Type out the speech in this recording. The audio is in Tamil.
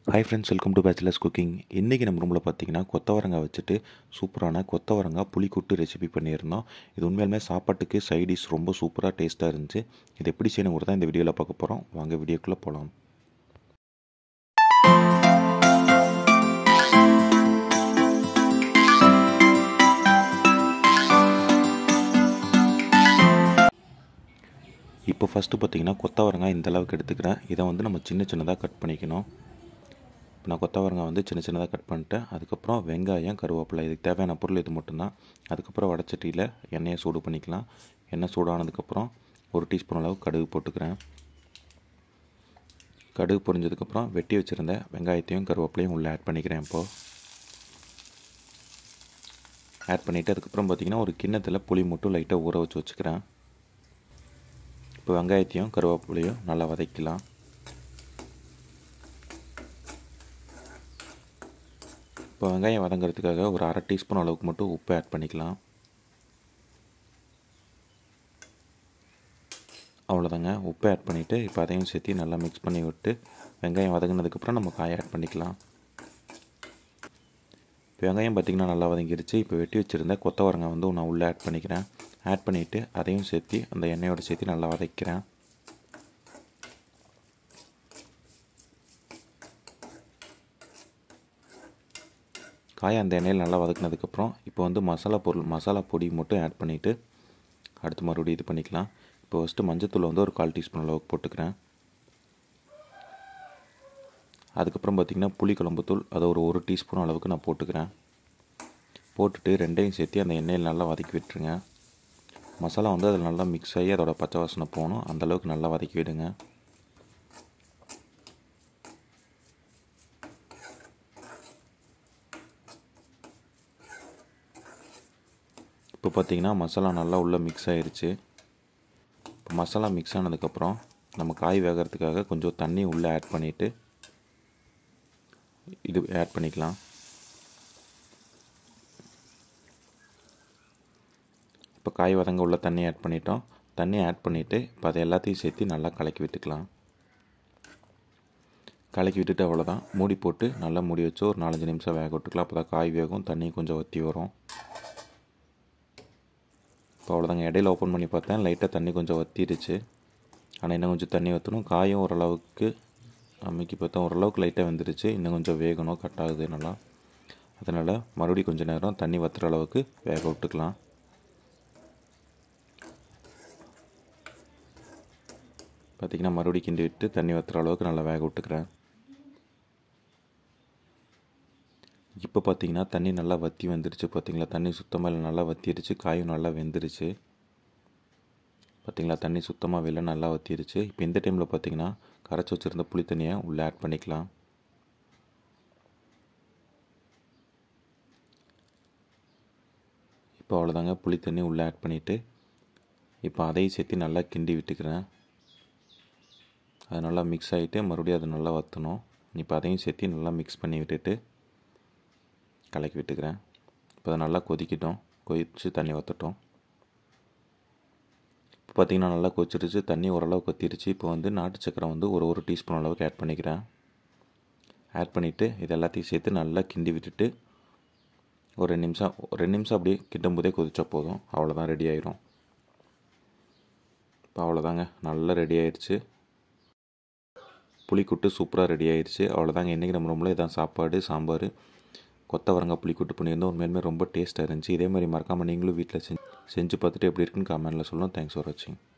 hi friends welcome to bachelors cooking இன்றைக்கி நம்ம ரூமில் பார்த்தீங்கன்னா கொத்தவரங்காய் வச்சுட்டு சூப்பரான கொத்தவரங்காய் புளிக்கூட்டு ரெசிபி பண்ணியிருந்தோம் இது உண்மையாலுமே சாப்பாட்டுக்கு சைடிஷ் ரொம்ப சூப்பராக டேஸ்ட்டாக இருந்துச்சு இது எப்படி செய்யணுங்கிறது தான் இந்த வீடியோவில் பார்க்க போகிறோம் வாங்க வீடியோக்குள்ளே போகலாம் இப்போ ஃபஸ்ட்டு பார்த்தீங்கன்னா கொத்தவரங்காய் இந்த அளவுக்கு எடுத்துக்கிறேன் இதை வந்து நம்ம சின்ன சின்னதாக கட் பண்ணிக்கணும் இப்போ நான் கொத்தவரங்காய் வந்து சின்ன சின்னதாக கட் பண்ணிட்டேன் அதுக்கப்புறம் வெங்காயம் கருவேப்பிலை இதுக்கு தேவையான பொருள் இது மட்டும்தான் அதுக்கப்புறம் வடச்சட்டியில் எண்ணெயை சூடு பண்ணிக்கலாம் எண்ணெய் சூடானதுக்கப்புறம் ஒரு டீஸ்பூன் அளவு கடுகு போட்டுக்கிறேன் கடுகு பொரிஞ்சதுக்கப்புறம் வெட்டி வச்சுருந்த வெங்காயத்தையும் கருவேப்பிலையும் உள்ளே ஆட் பண்ணிக்கிறேன் இப்போது ஆட் பண்ணிவிட்டு அதுக்கப்புறம் பார்த்திங்கன்னா ஒரு கிண்ணத்தில் புளி மட்டும் லைட்டாக ஊற வச்சு வச்சுக்கிறேன் இப்போ வெங்காயத்தையும் கருவேப்பிலையும் நல்லா வதக்கலாம் இப்போ வெங்காயம் வதங்கிறதுக்காக ஒரு அரை டீஸ்பூன் அளவுக்கு மட்டும் உப்பு ஆட் பண்ணிக்கலாம் அவ்வளோதாங்க உப்பு ஆட் பண்ணிவிட்டு இப்போ அதையும் சேர்த்து நல்லா மிக்ஸ் பண்ணி விட்டு வெங்காயம் வதங்கினதுக்கப்புறம் நம்ம காயை ஆட் பண்ணிக்கலாம் இப்போ வெங்காயம் பார்த்திங்கன்னா நல்லா வதங்கிருச்சு இப்போ வெட்டி வச்சுருந்த கொத்தவரங்காய் வந்து நான் உள்ளே ஆட் பண்ணிக்கிறேன் ஆட் பண்ணிவிட்டு அதையும் சேர்த்து அந்த எண்ணெயோடு சேர்த்து நல்லா வதக்கிறேன் காயை அந்த எண்ணெயில் நல்லா வதக்கினதுக்கப்புறம் இப்போ வந்து மசாலா பொருள் மசாலா பொடி மட்டும் ஆட் பண்ணிவிட்டு அடுத்து மறுபடியும் இது பண்ணிக்கலாம் இப்போ ஃபஸ்ட்டு மஞ்சத்தூள் வந்து ஒரு கால் டீஸ்பூன் அளவுக்கு போட்டுக்கிறேன் அதுக்கப்புறம் பார்த்திங்கன்னா புளி குழம்புத்தூள் அதை ஒரு ஒரு டீஸ்பூன் அளவுக்கு நான் போட்டுக்கிறேன் போட்டுட்டு ரெண்டையும் சேர்த்து அந்த எண்ணெயில் நல்லா வதக்கி விட்டுருங்க மசாலா வந்து அதில் நல்லா மிக்ஸ் ஆகி அதோட பச்சை வாசனை போகணும் அந்தளவுக்கு நல்லா வதக்கி விடுங்க இப்போ பார்த்திங்கன்னா மசாலா நல்லா உள்ளே மிக்ஸ் ஆகிருச்சு இப்போ மசாலா மிக்ஸ் ஆனதுக்கப்புறம் நம்ம காய் வேகிறதுக்காக கொஞ்சம் தண்ணி உள்ளே ஆட் பண்ணிவிட்டு இது ஆட் பண்ணிக்கலாம் இப்போ காய் வதங்க உள்ள தண்ணி ஆட் பண்ணிட்டோம் தண்ணி ஆட் பண்ணிவிட்டு இப்போ அதை எல்லாத்தையும் சேர்த்து நல்லா கலக்கி விட்டுக்கலாம் கலக்கி விட்டுட்டு அவ்வளோதான் மூடி போட்டு நல்லா மூடி வச்சு ஒரு நாலஞ்சு நிமிஷம் வேக விட்டுக்கலாம் அப்போ தான் காய் வேகும் தண்ணி கொஞ்சம் வற்றி வரும் இப்போ அவ்வளோதாங்க இடையில ஓப்பன் பண்ணி பார்த்தேன் லைட்டாக தண்ணி கொஞ்சம் வற்றிடுச்சு ஆனால் இன்னும் கொஞ்சம் தண்ணி வற்றணும் காயும் ஓரளவுக்கு அம்மிக்கு பார்த்தா ஓரளவுக்கு லைட்டாக வெந்துருச்சு இன்னும் கொஞ்சம் வேகணும் கட் ஆகுது நல்லா அதனால் மறுபடியும் கொஞ்சம் நேரம் தண்ணி வற்றுற அளவுக்கு வேக விட்டுக்கலாம் பார்த்திங்கன்னா மறுபடியும் கிண்டி விட்டு தண்ணி வற்றுற அளவுக்கு நல்லா வேக விட்டுக்கிறேன் இப்போ பார்த்தீங்கன்னா தண்ணி நல்லா வற்றி வந்துருச்சு பார்த்தீங்களா தண்ணி சுத்தமாக நல்லா வற்றிருச்சு காயும் நல்லா வெந்துருச்சு பார்த்தீங்களா தண்ணி சுத்தமாக வெளில நல்லா வற்றிருச்சு இப்போ இந்த டைமில் பார்த்தீங்கன்னா கரைச்சி வச்சுருந்த புளி தண்ணியை உள்ளே ஆட் பண்ணிக்கலாம் இப்போ அவ்வளோதாங்க புளி தண்ணி உள்ளே ஆட் பண்ணிவிட்டு இப்போ அதையும் சேர்த்து நல்லா கிண்டி விட்டுக்கிறேன் அது நல்லா மிக்ஸ் ஆகிட்டு மறுபடியும் அது நல்லா வற்றணும் இப்போ அதையும் சேர்த்து நல்லா மிக்ஸ் பண்ணி விட்டுட்டு கலக்கி விட்டுக்கிறேன் இப்போ அதை நல்லா கொதிக்கிட்டோம் கொதித்து தண்ணி வற்றட்டும் இப்போ பார்த்திங்கன்னா நல்லா கொதிச்சிருச்சு தண்ணி ஓரளவு கொத்திருச்சு இப்போ வந்து நாட்டு சக்கரை வந்து ஒரு ஒரு டீஸ்பூன் அளவுக்கு ஆட் பண்ணிக்கிறேன் ஆட் பண்ணிவிட்டு இது எல்லாத்தையும் சேர்த்து நல்லா கிண்டி விட்டுட்டு ஒரு ரெண்டு நிமிஷம் ஒரு ரெண்டு நிமிஷம் அப்படியே கிண்டும் போதே கொதிச்சா போதும் அவ்வளோதான் ரெடி ஆயிரும் இப்போ அவ்வளோதாங்க நல்லா ரெடி ஆயிடுச்சு புளிக்கூட்டு சூப்பராக ரெடி ஆயிடுச்சு அவ்வளோதாங்க இன்றைக்கி நம்ம ரொம்பல இதான் சாப்பாடு சாம்பார் கொத்தவரங்காய் புளிக்கூட்டு பண்ணியிருந்தோம் உண்மையிலுமே ரொம்ப டேஸ்ட்டாக இருந்துச்சு இதே மாதிரி மறக்காமல் நீங்களும் வீட்டில் செஞ்சு செஞ்சு பார்த்துட்டு எப்படி இருக்குன்னு கமெண்ட்டில் சொல்லணும் தேங்க்ஸ் ஃபார் வாட்சிங்